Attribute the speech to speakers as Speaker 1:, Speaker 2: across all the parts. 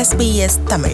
Speaker 1: SBS Tamil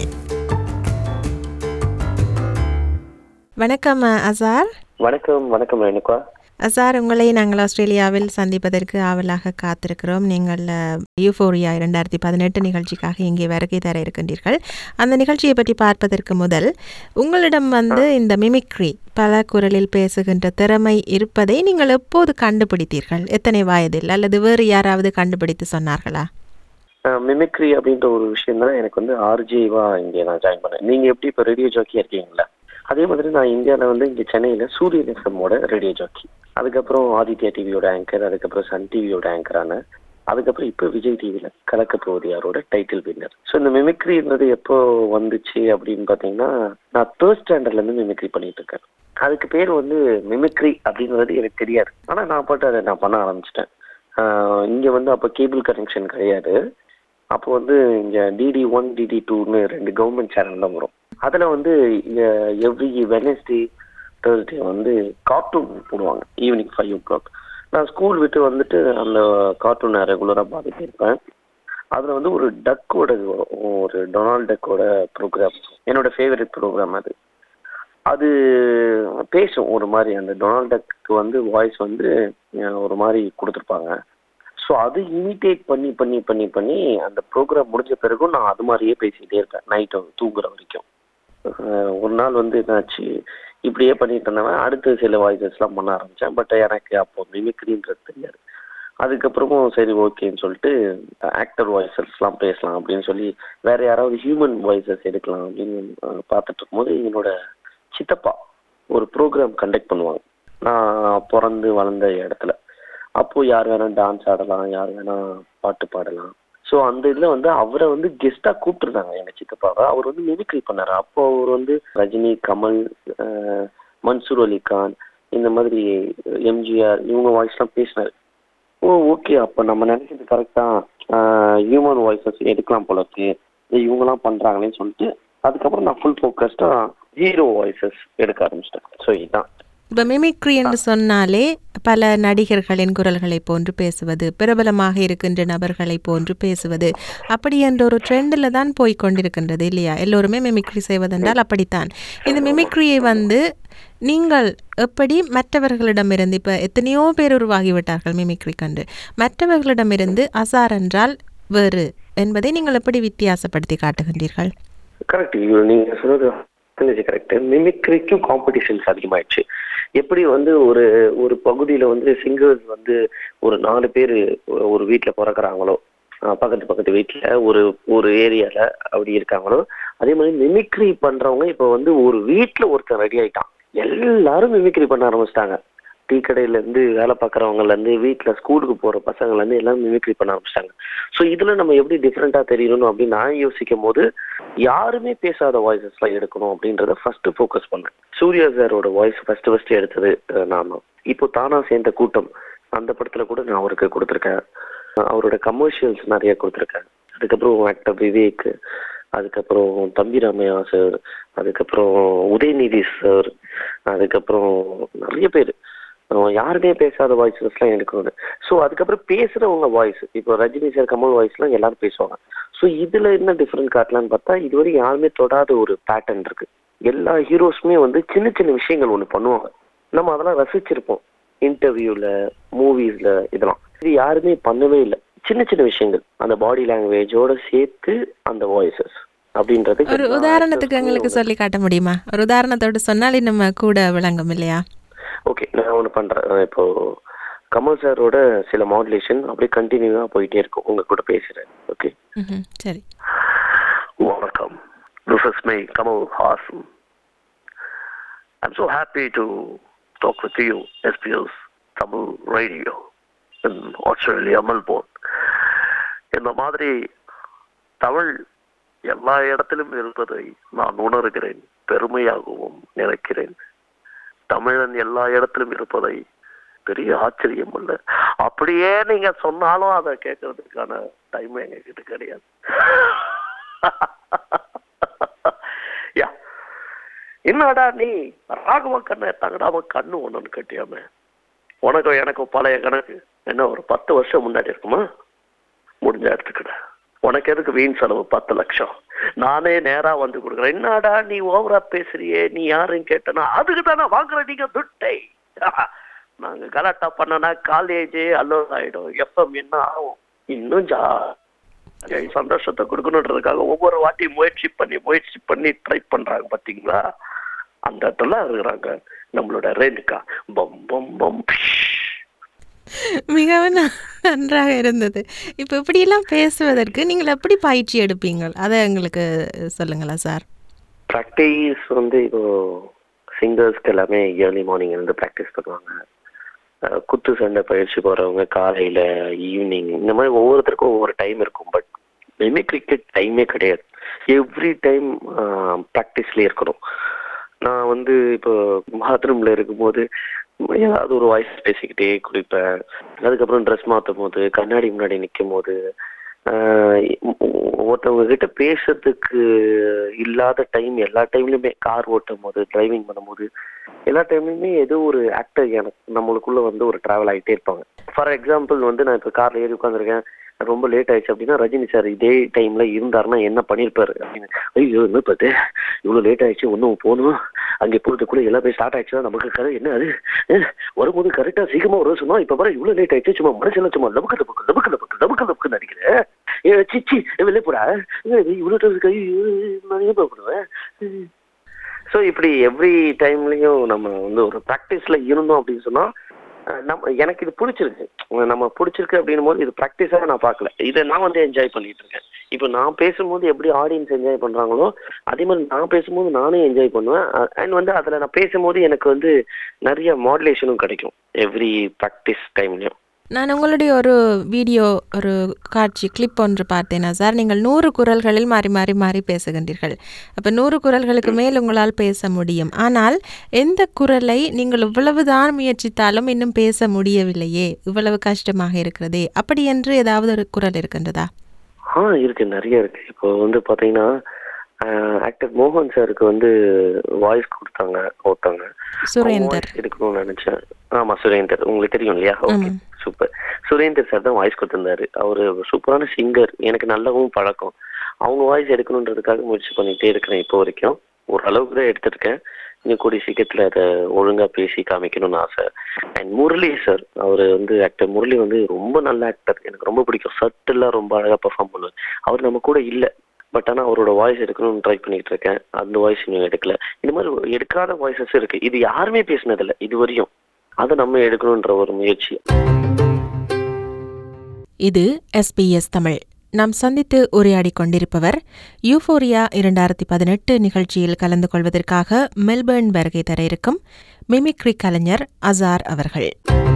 Speaker 2: வணக்கம் அசார்
Speaker 3: வணக்கம் வணக்கம் ரேணுகா
Speaker 2: அசார் உங்களை நாங்கள் ஆஸ்திரேலியாவில் சந்திப்பதற்கு ஆவலாக காத்திருக்கிறோம் நீங்கள் யூஃபோரியா இரண்டாயிரத்தி பதினெட்டு நிகழ்ச்சிக்காக இங்கே வருகை தர இருக்கின்றீர்கள் அந்த நிகழ்ச்சியை பற்றி பார்ப்பதற்கு முதல் உங்களிடம் வந்து இந்த மிமிக்ரி பல குரலில் பேசுகின்ற திறமை இருப்பதை நீங்கள் எப்போது கண்டுபிடித்தீர்கள் எத்தனை வயதில் அல்லது வேறு யாராவது கண்டுபிடித்து சொன்னார்களா
Speaker 3: மிமிக்ரி அப்படின்ற ஒரு விஷயம் தான் எனக்கு வந்து ஆர்ஜேவா இங்கே நான் ஜாயின் பண்ணேன் நீங்க எப்படி இப்போ ரேடியோ ஜாக்கியா இருக்கீங்களா அதே மாதிரி நான் இந்தியாவில் வந்து இங்கே சென்னையில் சூரியன் எஃப்எம்மோட ரேடியோ ஜாக்கி அதுக்கப்புறம் ஆதித்யா டிவியோட ஆங்கர் அதுக்கப்புறம் சன் டிவியோட ஆங்கரான அதுக்கப்புறம் இப்போ விஜய் டிவியில் கலக்க போவதியாரோட டைட்டில் வின்னர் ஸோ இந்த மிமிக்ரின்றது எப்போ வந்துச்சு அப்படின்னு பார்த்தீங்கன்னா நான் தேர்ட் ஸ்டாண்டர்ட்லேருந்து மிமிக்ரி பண்ணிட்டு இருக்கேன் அதுக்கு பேர் வந்து மிமிக்ரி அப்படின்றது எனக்கு தெரியாது ஆனால் நான் பாட்டு அதை நான் பண்ண ஆரம்பிச்சிட்டேன் இங்கே வந்து அப்போ கேபிள் கனெக்ஷன் கிடையாது அப்போ வந்து இங்கே டிடி ஒன் டிடி டூன்னு ரெண்டு கவர்மெண்ட் சேனல் தான் வரும் அதில் வந்து எவ்ரி வெனஸ்டே தேர்ஸ்டே வந்து கார்ட்டூன் போடுவாங்க ஈவினிங் ஃபைவ் ஓ கிளாக் நான் ஸ்கூல் விட்டு வந்துட்டு அந்த கார்ட்டூனை ரெகுலராக பார்த்துட்டு இருப்பேன் அதில் வந்து ஒரு டக்கோட ஒரு டொனால்ட் டக்கோட ப்ரோக்ராம் என்னோட ஃபேவரட் ப்ரோக்ராம் அது அது பேசும் ஒரு மாதிரி அந்த டொனால்ட் டக்கு வந்து வாய்ஸ் வந்து ஒரு மாதிரி கொடுத்துருப்பாங்க ஸோ அது இமிட்டேட் பண்ணி பண்ணி பண்ணி பண்ணி அந்த ப்ரோக்ராம் முடிஞ்ச பிறகும் நான் அது மாதிரியே பேசிக்கிட்டே இருப்பேன் நைட்டு தூங்குற வரைக்கும் ஒரு நாள் வந்து என்னாச்சு இப்படியே பண்ணிட்டு இருந்தவன் அடுத்து சில வாய்ஸஸ்லாம் பண்ண ஆரம்பித்தேன் பட் எனக்கு அப்போ மிமிக்ரின்றது தெரியாது அதுக்கப்புறமும் சரி ஓகேன்னு சொல்லிட்டு ஆக்டர் வாய்ஸஸ்லாம் பேசலாம் அப்படின்னு சொல்லி வேற யாராவது ஹியூமன் வாய்ஸஸ் எடுக்கலாம் அப்படின்னு பார்த்துட்டு இருக்கும்போது என்னோட சித்தப்பா ஒரு ப்ரோக்ராம் கண்டக்ட் பண்ணுவாங்க நான் பிறந்து வளர்ந்த இடத்துல அப்போ யார் வேணா டான்ஸ் ஆடலாம் யார் வேணா பாட்டு பாடலாம் ஸோ அந்த இதில் வந்து அவரை வந்து கெஸ்ட்டாக கூப்பிட்டுருந்தாங்க எங்கள் சித்தப்பாவை அவர் வந்து மிமிக்ரி பண்ணார் அப்போ அவர் வந்து ரஜினி கமல் மன்சூர் அலி கான் இந்த மாதிரி எம்ஜிஆர் இவங்க வாய்ஸ்லாம் பேசினார் ஓ ஓகே அப்போ நம்ம நினைக்கிறது கரெக்டாக ஹியூமன் வாய்ஸஸ் எடுக்கலாம் போல இருக்கு இவங்கெல்லாம் பண்ணுறாங்களேன்னு சொல்லிட்டு அதுக்கப்புறம் நான் ஃபுல் ஃபோக்கஸ்டாக ஹீரோ வாய்ஸஸ் எடுக்க ஆரம்பிச்சிட்டேன் ஸோ இதுதான்
Speaker 2: இப்போ மிமிக்ரி என்று சொன்னாலே பல நடிகர்களின் குரல்களை போன்று பேசுவது பிரபலமாக இருக்கின்ற நபர்களை போன்று பேசுவது அப்படி என்ற ஒரு ட்ரெண்டில் தான் போய் கொண்டிருக்கின்றது இல்லையா எல்லோருமே மிமிக்ரி செய்வதென்றால் அப்படித்தான் இந்த மிமிக்ரியை வந்து நீங்கள் எப்படி மற்றவர்களிடமிருந்து இப்போ எத்தனையோ பேர் உருவாகிவிட்டார்கள் மிமிக்ரி கண்டு மற்றவர்களிடமிருந்து அசார் என்றால் வேறு என்பதை நீங்கள் எப்படி வித்தியாசப்படுத்தி காட்டுகின்றீர்கள்
Speaker 3: கரெக்ட் நீங்கள் சொல்றது கரெக்ட் மிமிக்ரிக்கும் காம்படிஷன்ஸ் அதிகமாயிடுச்சு எப்படி வந்து ஒரு ஒரு பகுதியில் வந்து சிங்கர்ஸ் வந்து ஒரு நாலு பேர் ஒரு வீட்டில் பிறக்கிறாங்களோ பக்கத்து பக்கத்து வீட்டில் ஒரு ஒரு ஏரியாவில் அப்படி இருக்காங்களோ அதே மாதிரி மிமிக்ரி பண்ணுறவங்க இப்போ வந்து ஒரு வீட்டில் ஒருத்தன் ரெடி ஆகிட்டான் எல்லாரும் மிமிக்ரி பண்ண ஆரம்பிச்சிட்டாங்க டீ கடையிலேருந்து வேலை பார்க்குறவங்கலேருந்து வீட்டில் ஸ்கூலுக்கு போகிற பசங்கள்லேருந்து எல்லாம் மிமிக்ரி பண்ண ஆரம்பிச்சிட்டாங்க ஸோ இதில் நம்ம எப்படி டிஃப்ரெண்ட்டாக தெரியணும் அப்படின்னு நான் யோசிக்கும் போது யாருமே பேசாத வாய்ஸஸ்லாம் எடுக்கணும் அப்படின்றத ஃபர்ஸ்ட் ஃபோக்கஸ் பண்ணேன் சூர்யா சாரோட வாய்ஸ் ஃபர்ஸ்ட் ஃபர்ஸ்ட் எடுத்தது நான் தான் இப்போ தானா சேர்ந்த கூட்டம் அந்த படத்துல கூட நான் அவருக்கு கொடுத்துருக்கேன் அவரோட கமர்ஷியல்ஸ் நிறைய கொடுத்துருக்கேன் அதுக்கப்புறம் ஆக்டர் விவேக் அதுக்கப்புறம் தம்பி ராமையா சார் அதுக்கப்புறம் உதயநிதி சார் அதுக்கப்புறம் நிறைய பேர் யாருமே பேசாத வாய்ஸஸ்லாம் எடுக்கணும் ஸோ அதுக்கப்புறம் பேசுகிறவங்க வாய்ஸ் இப்போ ரஜினி சார் கமல் வாய்ஸ்லாம் எல்லாரும் பேசுவாங்க ஸோ இதில் என்ன டிஃப்ரெண்ட் காட்டலான்னு பார்த்தா இதுவரை யாருமே தொடாத ஒரு பேட்டர்ன் இருக்கு எல்லா ஹீரோஸுமே வந்து சின்ன சின்ன விஷயங்கள் ஒன்று பண்ணுவாங்க நம்ம அதெல்லாம் ரசிச்சிருப்போம் இன்டர்வியூவில் மூவிஸில் இதெல்லாம் இது யாருமே பண்ணவே இல்லை சின்ன சின்ன விஷயங்கள் அந்த பாடி லாங்குவேஜோட சேர்த்து அந்த வாய்ஸஸ் அப்படின்றது
Speaker 2: ஒரு உதாரணத்துக்கு எங்களுக்கு சொல்லி காட்ட முடியுமா ஒரு உதாரணத்தோடு சொன்னாலே நம்ம கூட விளங்கும் இல்லையா
Speaker 3: ஓகே நான் ஒன்று பண்ணுறேன் இப்போ கமல் சாரோட சில மாடுலேஷன் அப்படியே கண்டினியூவாக போயிட்டே இருக்கும் உங்க கூட பேசுகிறேன் ஓகே
Speaker 2: சரி
Speaker 3: வணக்கம் this is my Kamal Haasan I'm so happy to talk with you SBS Tamil radio in Australia Melbourne இந்த மாதிரி தமிழ் எல்லா இடத்திலும் இருப்பதை நான் உணர்கிறேன் பெருமையாகவும் நினைக்கிறேன் தமிழன் எல்லா இடத்திலும் இருப்பதை பெரிய ஆச்சரியம் இல்ல அப்படியே நீங்க சொன்னாலும் அதை கேட்கறதுக்கான டைம் எங்க கிட்ட கிடையாது யா என்னடா நீ ராகவ கண்ணை தங்கடாம கண்ணு ஒண்ணுன்னு கட்டியாம உனக்கும் எனக்கும் பழைய கணக்கு என்ன ஒரு பத்து வருஷம் முன்னாடி இருக்குமா முடிஞ்சா எடுத்துக்கிட உனக்கு எதுக்கு வீண் செலவு பத்து லட்சம் நானே நேரா வந்து கொடுக்குறேன் என்னடா நீ ஓவரா பேசுறியே நீ யாருன்னு கேட்டனா அதுக்கு தானே வாங்குற நீங்க துட்டை நாங்க கலாட்டா பண்ணனா காலேஜ் அல்லோஸ் ஆயிடும் எஃப்எம் என்ன ஆகும் இன்னும் ஜா சந்தோஷத்தை கொடுக்கணுன்றதுக்காக ஒவ்வொரு வாட்டியும் முயற்சி பண்ணி முயற்சி பண்ணி ட்ரை பண்றாங்க பாத்தீங்களா அந்த இடத்துல இருக்கிறாங்க நம்மளோட ரேணுகா பம் பம் பம்
Speaker 2: மிகவும் ந- நன்றாக இருந்தது இப்போ இப்படியெல்லாம் பேசுவதற்கு நீங்கள் எப்படி பயிற்சி எடுப்பீங்கள் அதை எங்களுக்கு சொல்லுங்களா சார்
Speaker 3: ப்ராக்டிஸ் வந்து இப்போ சிங்கர்ஸ்க்கு எல்லாமே ஏர்லி மார்னிங் இருந்து ப்ராக்டிஸ் பண்ணுவாங்க அஹ் குத்து சண்டை பயிற்சி போறவங்க காலையில ஈவினிங் இந்த மாதிரி ஒவ்வொருத்தருக்கும் ஒவ்வொரு டைம் இருக்கும் பட் மிமிக்ரிக்கு டைமே கிடையாது எவ்ரி டைம் ப்ராக்டிஸ்லேயே இருக்கணும் நான் வந்து இப்போ பாத்ரூம்ல இருக்கும்போது ஏதாவது ஒரு வாய்ஸ் பேசிக்கிட்டே குளிப்பேன் அதுக்கப்புறம் ட்ரெஸ் மாற்றும் போது கண்ணாடி முன்னாடி நிற்கும் போது ஆஹ் ஒருத்தவங்க கிட்ட பேசுறதுக்கு இல்லாத டைம் எல்லா டைம்லயுமே கார் ஓட்டும் போது டிரைவிங் பண்ணும்போது எல்லா டைம்லயுமே ஏதோ ஒரு ஆக்டர் எனக்கு நம்மளுக்குள்ள வந்து ஒரு டிராவல் ஆகிட்டே இருப்பாங்க ஃபார் எக்ஸாம்பிள் வந்து நான் இப்போ கார்ல ஏறி உட்காந்துருக்கேன் ரொம்ப லேட் ஆயிடுச்சு அப்படின்னா ரஜினி சார் இதே டைம்ல இருந்தாருன்னா என்ன பண்ணிருப்பாரு அப்படின்னு ஐயோ என்ன பார்த்து இவ்வளவு லேட் ஆயிடுச்சு ஒன்றும் போகணும் அங்கே போகிறதுக்குள்ள எல்லாம் போய் ஸ்டார்ட் ஆயிடுச்சுன்னா நமக்கு கரை என்ன அது அஹ், வரும்போது கரெக்டா சீக்கிரமா வரும் சொன்னா இப்ப பாரு இவ்வளவு லேட் ஆயிடுச்சு சும்மா மனசுல சும்மா லபுக்கு லபுக்கு லபுக்கு லபுக்கு லபுக்கு லபுக்கு நடிக்கிறேன் ஏ சிச்சி வெளியே போடா ஏ, இவ்வளவு time கை நான் ஏன் போடுவேன் ஸோ இப்படி எவ்ரி டைம்லயும் நம்ம வந்து ஒரு ப்ராக்டிஸ்ல இருந்தோம் அப்படின்னு சொன்னா அஹ், நம்ம எனக்கு இது பிடிச்சிருக்கு நம்ம பிடிச்சிருக்கு அப்படின்னும் போது இது ப்ராக்டிஸாக நான் பார்க்கல இதை நான் வந்து என்ஜாய் பண்ணிட்டு இருக்கேன் இப்போ நான் பேசும்போது எப்படி ஆடியன்ஸ் என்ஜாய் பண்றாங்களோ அதே மாதிரி நான் பேசும்போது நானே என்ஜாய் பண்ணுவேன் அண்ட் வந்து அதில் நான் பேசும்போது எனக்கு வந்து நிறைய மாடுலேஷனும் கிடைக்கும் எவ்ரி ப்ராக்டிஸ் டைம்லயும்
Speaker 2: நான் உங்களுடைய ஒரு வீடியோ ஒரு காட்சி கிளிப் ஒன்று பார்த்தேனா சார் நீங்கள் நூறு குரல்களில் மாறி மாறி மாறி பேசுகின்றீர்கள் அப்போ நூறு குரல்களுக்கு மேல் உங்களால் பேச முடியும் ஆனால் எந்த குரலை நீங்கள் இவ்வளவுதான் முயற்சித்தாலும் இன்னும் பேச முடியவில்லையே இவ்வளவு கஷ்டமாக இருக்கிறதே அப்படி என்று ஏதாவது ஒரு குரல் இருக்கின்றதா
Speaker 3: ஆ இருக்கு நிறைய இருக்கு இப்போ வந்து பாத்தீங்கன்னா ஆக்டர் மோகன் சாருக்கு வந்து வாய்ஸ் கொடுத்தாங்க ஒருத்தவங்க
Speaker 2: சுரேந்தர்
Speaker 3: voice எடுக்கணும்னு நினைச்சேன் ஆமா சுரேந்தர் உங்களுக்கு தெரியும் இல்லையா ஓகே
Speaker 2: ஆமாம்.
Speaker 3: சூப்பர் சுரேந்தர் சார் தான் வாய்ஸ் கொடுத்திருந்தாரு அவரு சூப்பரான சிங்கர் எனக்கு நல்லாவும் பழக்கம் அவங்க வாய்ஸ் எடுக்கணுன்றதுக்காக முயற்சி பண்ணிட்டே இருக்கிறேன் இப்போ வரைக்கும் ஓரளவுக்கு தான் எடுத்திருக்கேன் இன்னும் கூடிய சீக்கிரத்துல அதை ஒழுங்கா பேசி காமிக்கணும்னு ஆசை அண்ட் முரளி சார் அவர் வந்து ஆக்டர் முரளி வந்து ரொம்ப நல்ல ஆக்டர் எனக்கு ரொம்ப பிடிக்கும் சட்டெல்லாம் ரொம்ப அழகா பெர்ஃபார்ம் பண்ணுவார் அவர் நம்ம கூட இல்லை பட் ஆனா அவரோட வாய்ஸ் எடுக்கணும்னு ட்ரை பண்ணிட்டு இருக்கேன் அந்த வாய்ஸ் இன்னும் எடுக்கல இந்த மாதிரி எடுக்காத வாய்ஸஸ் இருக்கு இது யாருமே பேசினதில்ல இது வரையும் அதை நம்ம எடுக்கணுன்ற ஒரு முயற்சி
Speaker 2: இது எஸ்பிஎஸ் தமிழ் நாம் சந்தித்து உரையாடிக் கொண்டிருப்பவர் யூஃபோரியா இரண்டாயிரத்தி பதினெட்டு நிகழ்ச்சியில் கலந்து கொள்வதற்காக மெல்பர்ன் வருகை தர இருக்கும் மிமிக்ரி கலைஞர் அசார் அவர்கள்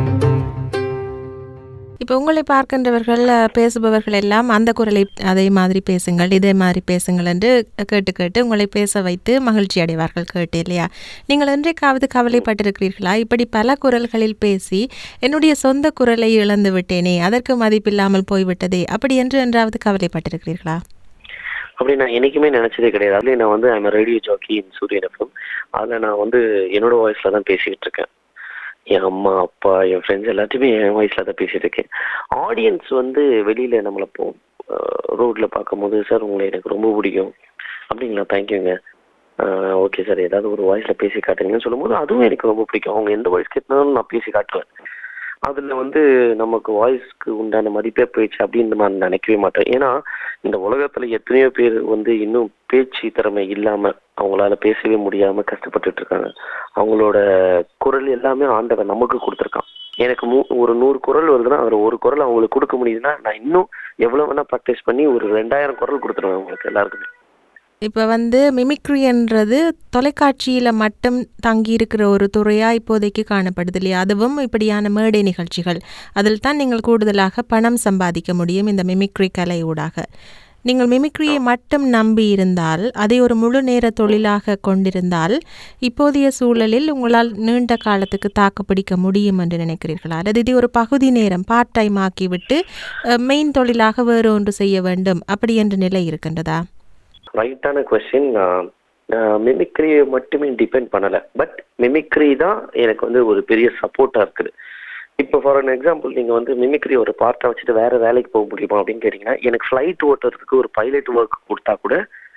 Speaker 2: இப்போ உங்களை பார்க்கின்றவர்கள் அஹ், பேசுபவர்கள் எல்லாம் அந்த குரலை அதே மாதிரி பேசுங்கள் இதே மாதிரி பேசுங்கள் என்று கேட்டு கேட்டு உங்களை பேச வைத்து மகிழ்ச்சி அடைவார்கள் கேட்டு இல்லையா நீங்கள் என்றைக்காவது கவலைப்பட்டிருக்கிறீர்களா இப்படி பல குரல்களில் பேசி என்னுடைய சொந்த குரலை இழந்து விட்டேனே அதற்கு மதிப்பில்லாமல் போய்விட்டதே அப்படி என்று என்றாவது கவலைப்பட்டிருக்கிறீர்களா
Speaker 3: அப்படி நான் என்னைக்குமே நினைச்சதே கிடையாது அதுலயும் நான் வந்து ஐம் ரேடியோ ஜாக்கி இன் சூரியன் எஃப்எம் அதுல நான் வந்து என்னோட வாய்ஸ்ல தான் பேசிக்கிட்டு இருக்கேன் என் அம்மா அப்பா என் ஃப்ரெண்ட்ஸ் எல்லாத்தையுமே என் வாய்ஸ்ல தான் பேசிட்டு இருக்கேன் ஆடியன்ஸ் வந்து வெளியில நம்மளை போ ரோட்ல பார்க்கும்போது சார் உங்களை எனக்கு ரொம்ப பிடிக்கும் அப்படிங்களா தேங்க்யூங்க ஓகே சார் ஏதாவது ஒரு வாய்ஸ்ல பேசி காட்டுங்கன்னு சொல்லும்போது அதுவும் எனக்கு ரொம்ப பிடிக்கும் அவங்க எந்த வாய்ஸ் கேட்டாலும் நான் பேசி காட்டுவேன் அதுல வந்து நமக்கு வாய்ஸ்க்கு உண்டான மதிப்பே போயிடுச்சு அப்படின்னு நான் நினைக்கவே மாட்டேன் ஏன்னா இந்த உலகத்துல எத்தனையோ பேர் வந்து இன்னும் பேச்சு திறமை இல்லாம அவங்களால பேசவே முடியாம கஷ்டப்பட்டுட்டு இருக்காங்க அவங்களோட குரல் எல்லாமே ஆண்டவன் நமக்கு கொடுத்துருக்கான் எனக்கு மூ ஒரு நூறு குரல் வருதுன்னா அதுல ஒரு குரல் அவங்களுக்கு கொடுக்க முடியுதுன்னா நான் இன்னும் எவ்வளவு வேணா ப்ராக்டிஸ் பண்ணி ஒரு ரெண்டாயிரம் குரல் கொடுத்துருவேன் அவங்களுக்கு எல்லாருக்குமே
Speaker 2: இப்போ வந்து மிமிக்ரி என்றது தொலைக்காட்சியில் மட்டும் தங்கி இருக்கிற ஒரு துறையாக இப்போதைக்கு காணப்படுது இல்லையா அதுவும் இப்படியான மேடை நிகழ்ச்சிகள் அதில் தான் நீங்கள் கூடுதலாக பணம் சம்பாதிக்க முடியும் இந்த மிமிக்ரி கலை ஊடாக நீங்கள் மிமிக்ரியை மட்டும் நம்பி இருந்தால் அதை ஒரு முழு நேர தொழிலாக கொண்டிருந்தால் இப்போதைய சூழலில் உங்களால் நீண்ட காலத்துக்கு தாக்குப்பிடிக்க முடியும் என்று நினைக்கிறீர்களா அல்லது இதை ஒரு பகுதி நேரம் பார்ட் டைம் ஆக்கிவிட்டு மெயின் தொழிலாக வேறு ஒன்று செய்ய வேண்டும் அப்படி என்ற நிலை இருக்கின்றதா
Speaker 3: ரைட்டான கொஸ்டின் மிமிக்ரியை மட்டுமே டிபெண்ட் பண்ணல பட் மிமிக்ரி தான் எனக்கு வந்து ஒரு பெரிய சப்போர்ட்டா இருக்குது இப்போ ஃபார் அன் எக்ஸாம்பிள் நீங்க வந்து மிமிக்ரி ஒரு பார்ட்டை வச்சுட்டு வேற வேலைக்கு போக முடியுமா அப்படின்னு கேட்டீங்கன்னா எனக்கு ஃப்ளைட் ஓட்டுறதுக்கு ஒரு பைலட் ஒர்க் கொடுத்தா கூட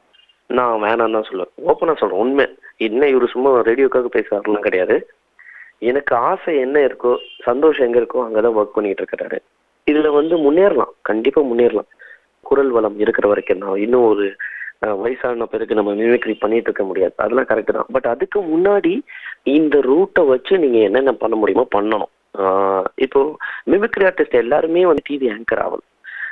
Speaker 3: நான் வேணாம் தான் சொல்லுவேன் ஓப்பனாக சொல்கிறேன் உண்மை என்ன இவர் சும்மா ரேடியோக்காக பேசுறாருலாம் கிடையாது எனக்கு ஆசை என்ன இருக்கோ சந்தோஷம் எங்கே இருக்கோ அங்கே தான் ஒர்க் பண்ணிட்டு இருக்கிறாரு இதில் வந்து முன்னேறலாம் கண்டிப்பாக முன்னேறலாம் குரல் வளம் இருக்கிற வரைக்கும் நான் இன்னும் ஒரு அஹ், வயசான பிறகு நம்ம மிமிக்ரி பண்ணிட்டு இருக்க முடியாது அதெல்லாம் கரெக்ட் தான் பட் அதுக்கு முன்னாடி இந்த ரூட்டை வச்சு நீங்கள் என்னென்ன பண்ண முடியுமோ பண்ணணும் ஆஹ் இப்போ மிமிக்ரி ஆர்டிஸ்ட் எல்லாருமே வந்து டிவி ஆங்கர் ஆகலாம்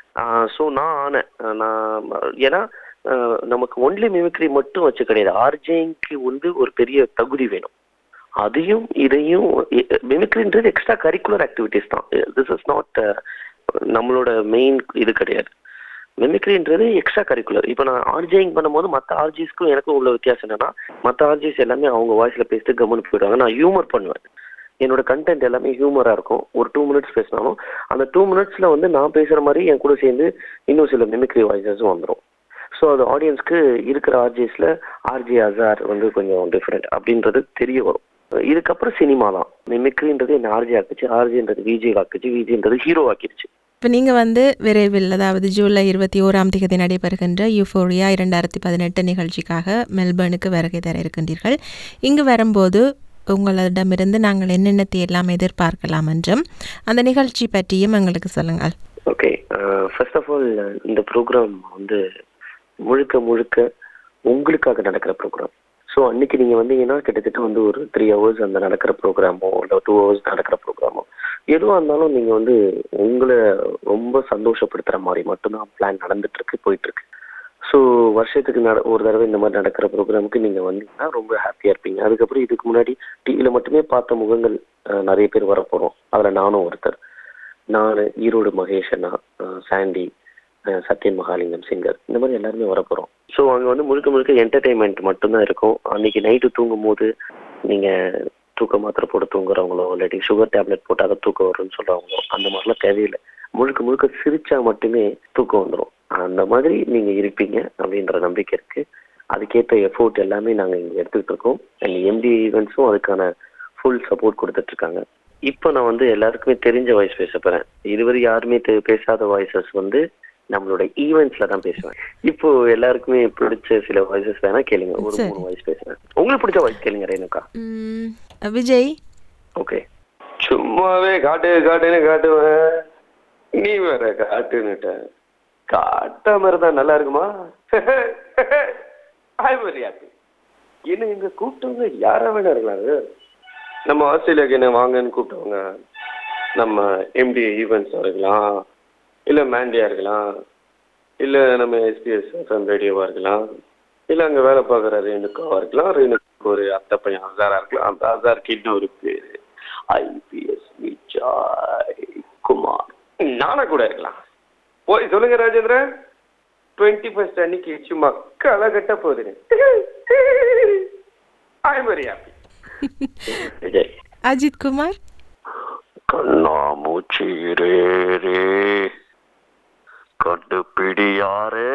Speaker 3: ஸோ நான் ஆனேன் ஆஹ் நான் ஏன்னா ஆஹ் நமக்கு ஒன்லி மிமிக்ரி மட்டும் வச்சு கிடையாது ஆர்ஜேக்கு வந்து ஒரு பெரிய தகுதி வேணும் அதையும் இதையும் மிமிக்ரின்றது எக்ஸ்ட்ரா கரிக்குலர் ஆக்டிவிட்டிஸ் தான் திஸ் இஸ் நாட் நம்மளோட மெயின் இது கிடையாது மிமிக்ரின்றது எக்ஸ்ட்ரா கரிக்குலர் இப்போ நான் ஆர்ஜேயிங் பண்ணும்போது மற்ற ஆர்ஜிஸ்க்கும் எனக்கும் உள்ள வித்தியாசம் என்னன்னா மற்ற ஆர்ஜிஸ் எல்லாமே அவங்க வாய்ஸ்ல பேசிட்டு கம்முன்னு போயிடுவாங்க நான் ஹியூமர் பண்ணுவேன் என்னோட கண்டென்ட் எல்லாமே ஹியூமரா இருக்கும் ஒரு டூ மினிட்ஸ் பேசினாலும் அந்த டூ மினிட்ஸ்ல வந்து நான் பேசுற மாதிரி என் கூட சேர்ந்து இன்னும் சில மிமிக்ரி வாய்ஸஸும் வந்துடும் ஸோ அது ஆடியன்ஸ்க்கு இருக்கிற ஆர்ஜிஎஸ்ல ஆர்ஜி அசார் வந்து கொஞ்சம் டிஃப்ரெண்ட் அப்படின்றது தெரிய வரும் இதுக்கப்புறம் சினிமா தான் மிமிக்ரின்றது என்ன ஆர்ஜி ஆக்குச்சு ஆர்ஜின்றது விஜே ஆக்குச்சு விஜின்றது ஹீரோ ஆக்கிடுச்சு
Speaker 2: இப்போ நீங்கள் வந்து விரைவில் அதாவது ஜூலை இருபத்தி ஓராம் தேதி நடைபெறுகின்ற யூஃபோரியா இரண்டாயிரத்தி பதினெட்டு நிகழ்ச்சிக்காக மெல்பர்னுக்கு வருகை தர இருக்கின்றீர்கள் இங்கு வரும்போது உங்களிடமிருந்து நாங்கள் என்னென்னத்தை எல்லாம் எதிர்பார்க்கலாம் என்றும் அந்த நிகழ்ச்சி பற்றியும் எங்களுக்கு சொல்லுங்கள்
Speaker 3: ஓகே ஃபர்ஸ்ட் ஆஃப் ஆல் இந்த ப்ரோக்ராம் வந்து முழுக்க முழுக்க உங்களுக்காக நடக்கிற ப்ரோக்ராம் ஸோ அன்னைக்கு நீங்கள் வந்தீங்கன்னா கிட்டத்தட்ட வந்து ஒரு த்ரீ ஹவர்ஸ் அந்த நடக்கிற ப்ரோக்ராமோ இல்லை டூ ஹவர்ஸ் நடக்கிற ப்ரோக்ராமோ எதுவாக இருந்தாலும் நீங்கள் வந்து உங்களை ரொம்ப சந்தோஷப்படுத்துகிற மாதிரி மட்டும்தான் பிளான் நடந்துட்டு இருக்கு போயிட்டு இருக்கு ஸோ வருஷத்துக்கு நட ஒரு தடவை இந்த மாதிரி நடக்கிற ப்ரோக்ராமுக்கு நீங்கள் வந்தீங்கன்னா ரொம்ப ஹாப்பியாக இருப்பீங்க அதுக்கப்புறம் இதுக்கு முன்னாடி டிவியில் மட்டுமே பார்த்த முகங்கள் அஹ், நிறைய பேர் வர போகிறோம் அதில் நானும் ஒருத்தர் நான் ஈரோடு மகேஷ் அண்ணா அஹ், சாண்டி அஹ், சத்யன் மகாலிங்கம் சிங்கர் இந்த மாதிரி எல்லாருமே வர போகிறோம் ஸோ அங்கே வந்து முழுக்க முழுக்க என்டர்டெயின்மெண்ட் மட்டும்தான் இருக்கும் அன்னைக்கு நைட்டு தூங்கும் போது நீங்கள் தூக்க மாத்திரை போட்டு தூங்குறவங்களோ இல்லாட்டி சுகர் டேப்லெட் போட்டால் தான் தூக்கம் வரும்னு சொல்கிறவங்களோ அந்த மாதிரிலாம் தேவையில்லை முழுக்க முழுக்க சிரிச்சா மட்டுமே தூக்கம் வந்துடும் அந்த மாதிரி நீங்கள் இருப்பீங்க அப்படின்ற நம்பிக்கை இருக்கு அதுக்கேற்ற எஃபோர்ட் எல்லாமே நாங்கள் இங்கே எடுத்துக்கிட்டு இருக்கோம் அண்ட் எம்டி ஈவெண்ட்ஸும் அதுக்கான ஃபுல் சப்போர்ட் கொடுத்துட்டு இருக்காங்க இப்போ நான் வந்து எல்லாருக்குமே தெரிஞ்ச வாய்ஸ் பேச போறேன் இதுவரை யாருமே தெ- பேசாத வாய்ஸஸ் வந்து நம்மளோட ஈவெண்ட்ஸ்ல தான் பேசுவேன் இப்போ எல்லாருக்குமே பிடிச்ச சில வாய்ஸஸ் வேணா கேளுங்க ஒரு
Speaker 2: சரி.
Speaker 3: மூணு வாய்ஸ் பேசுறேன் உங்களுக்கு பிடிச்ச வாய்ஸ் கேளுங்க ரேணுகா
Speaker 2: ம், விஜய்
Speaker 3: ஓகே சும்மாவே காட்டு காட்டுன்னு காட்டுவேன் நீ வேற காட்டுன்னுட்ட காட்டாம இருந்தா நல்லா இருக்குமா ஐ வெரி ஹாப்பி என்ன இங்க கூப்பிட்டவங்க யாரா வேணா இருக்கலாம் நம்ம ஆஸ்திரேலியாவுக்கு என்ன வாங்கன்னு கூப்பிட்டவங்க நம்ம எம்டி ஈவெண்ட்ஸா இருக்கலாம் இல்ல மேண்டியா இருக்கலாம் இல்ல நம்ம எஸ்பிஎஸ் எஃப்எம் ரேடியோவா இருக்கலாம் இல்ல அங்க வேலை பார்க்குற ரேணுக்காவா இருக்கலாம் ரேணுக்கு ஒரு அத்தை பையன் அசாரா இருக்கலாம் அந்த அசாருக்கு இன்னொரு பேரு ஐபிஎஸ் விஜய் குமார் நானா கூட இருக்கலாம் போய் சொல்லுங்க ராஜேந்திரன் டுவெண்ட்டி ஃபர்ஸ்ட் அன்னைக்கு சும்மா களை கட்ட போகுது I very happy Vijay
Speaker 2: Ajith Kumar
Speaker 3: கண்ணாமூச்சி ரே ரே கண்டுபிடியாரே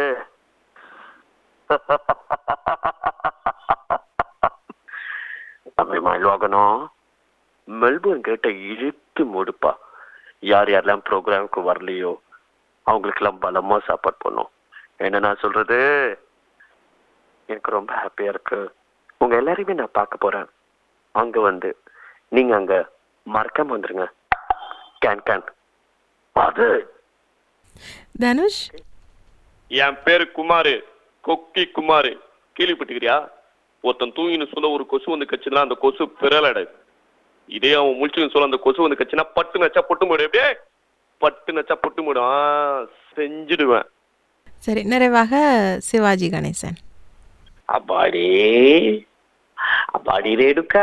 Speaker 3: தம்பி மயில்வாகனம் மெல்போர்ன் கேட்ட இழுத்து முடுப்பா யார் யாரெல்லாம் ப்ரோக்ராமுக்கு வரலையோ அவங்களுக்கெல்லாம் பலமா சப்போர்ட் பண்ணும் என்ன நான் சொல்றது எனக்கு ரொம்ப ஹாப்பியா இருக்கு உங்க எல்லாரையுமே நான் பார்க்க போறேன் அங்க வந்து நீங்க அங்க மறக்காம வந்துருங்க கேன் கேன் அது
Speaker 2: தனுஷ்
Speaker 1: என் பேரு குமாரு கொக்கி குமாரு கேள்விப்பட்டுக்கிறியா ஒருத்தன் தூங்கின்னு சொல்ல ஒரு கொசு வந்து கச்சுனா அந்த கொசு பிறலடை இதே அவன் முழிச்சுன்னு சொல்ல அந்த கொசு வந்து கச்சுனா பட்டு நச்சா பொட்டு போயிடும் எப்படியே பட்டு நச்சா பொட்டு போயிடும் ஆ, செஞ்சிடுவேன்
Speaker 2: சரி நிறைவாக சிவாஜி கணேசன்
Speaker 3: அப்பாடி அப்பாடி ரேடுக்கா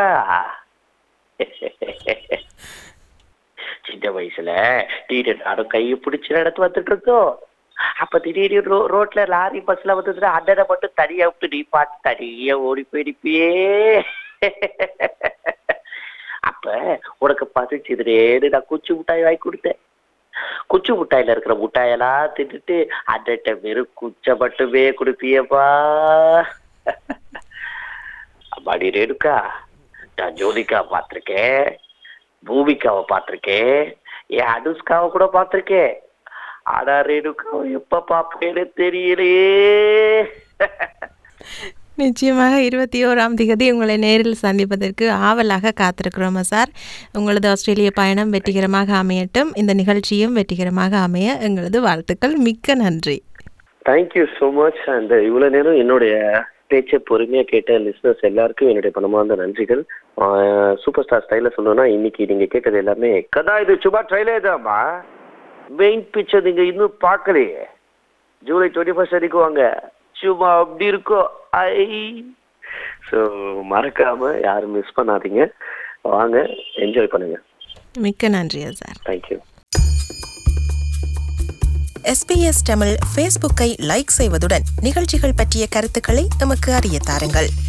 Speaker 3: சின்ன வயசுல திடீர்னு நானும் கையை பிடிச்சு நடத்து வந்துட்டு இருக்கோம் அப்ப திடீர்னு ரோ ரோட்ல லாரி பஸ்ல வந்ததுன்னா அண்ணனை மட்டும் தனியா விட்டு நீ பாட்டு தனியா ஓடி போயிடுப்பியே அப்ப உனக்கு பசிச்சுதுரேன்னு நான் குச்சி மிட்டாய் வாங்கி கொடுத்தேன் குச்சி முட்டாயில இருக்கிற முட்டாயெல்லாம் தின்னுட்டு அண்ணன்ட்ட வெறும் குச்சை மட்டுமே கொடுப்பியப்பா அம்மாடி ரேணுக்கா நான் ஜோதிகா பார்த்திருக்கேன் பூமிகாவை பார்த்திருக்கேன் என் அனுஷ்காவை கூட பார்த்திருக்கேன் ஆனா ரேணுகாவை எப்ப பாப்பேன்னு தெரியலையே
Speaker 2: நிச்சயமாக இருபத்தி ஓராம் திகதி உங்களை நேரில் சந்திப்பதற்கு ஆவலாக காத்திருக்கிறோம் சார் உங்களது ஆஸ்திரேலிய பயணம் வெற்றிகரமாக அமையட்டும் இந்த நிகழ்ச்சியும் வெற்றிகரமாக அமைய எங்களது வாழ்த்துக்கள் மிக்க நன்றி
Speaker 3: தேங்க்யூ ஸோ மச் அண்ட் இவ்வளோ நேரம் என்னுடைய பேச்சை பொறுமையாக கேட்ட லிஸ்னர்ஸ் எல்லாருக்கும் என்னுடைய பணமார்ந்த நன்றிகள் சூப்பர் ஸ்டார் ஸ்டைலில் சொல்லணும்னா இன்னைக்கு நீங்கள் கேட்டது எல்லாமே கதா இது சும்மா ட்ரைலர் தான்மா மெயின் பிக்சர் நீங்கள் இன்னும் பார்க்கலையே ஜூலை டுவெண்ட்டி ஃபர்ஸ்ட் வரைக்கும் வாங்க சும்மா அப்படி இருக்கும் ஐ ஸோ மறக்காம யாரும் மிஸ் பண்ணாதீங்க வாங்க என்ஜாய் பண்ணுங்க
Speaker 2: மிக்க நன்றி சார்
Speaker 3: தேங்க்யூ
Speaker 4: எஸ்பிஎஸ் தமிழ் ஃபேஸ்புக்கை லைக் செய்வதுடன் நிகழ்ச்சிகள் பற்றிய கருத்துக்களை எமக்கு அறிய தாருங்கள்